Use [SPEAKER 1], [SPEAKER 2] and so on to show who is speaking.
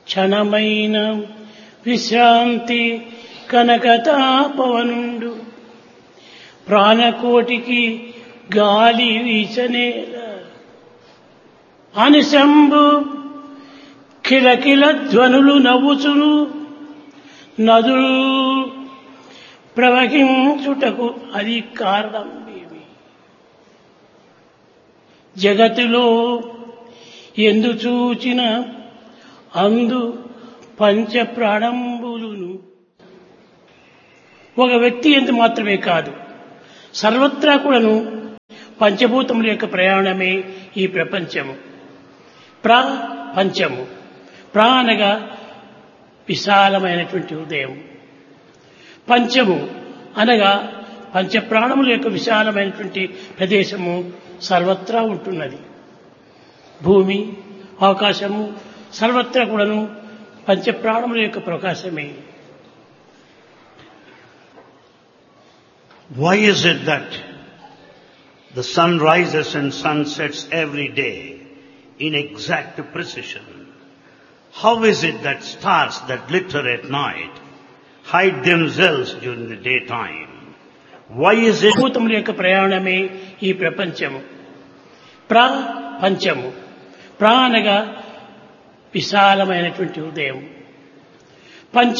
[SPEAKER 1] క్షణమైన విశ్రాంతి కనకతాపవనుండు ప్రాణకోటికి గాలి వీచనేల అనిశంభు కిలకిల ధ్వనులు నవ్వుచును నదులు ప్రవహించుటకు అది కారణం ఏమి జగతిలో ఎందు చూచిన అందు పంచ ప్రాణంబులును ఒక వ్యక్తి ఎందు మాత్రమే కాదు సర్వత్రా కూడాను పంచభూతముల యొక్క ప్రయాణమే ఈ ప్రపంచము ప్రా పంచము ప్రా అనగా విశాలమైనటువంటి హృదయం పంచము అనగా పంచప్రాణముల యొక్క విశాలమైనటువంటి ప్రదేశము సర్వత్రా ఉంటున్నది భూమి ఆకాశము సర్వత్రా కూడాను పంచప్రాణముల యొక్క ప్రకాశమే
[SPEAKER 2] Why is it that the sun rises and sun sets every day in exact precision? How is it that stars that glitter at night hide themselves during the daytime? Why is it
[SPEAKER 1] భూతముల యొక్క ప్రయాణమే ఈ ప్రపంచము ప్రా పంచము ప్రా అనగా విశాలమైనటువంటి హృదయం పంచ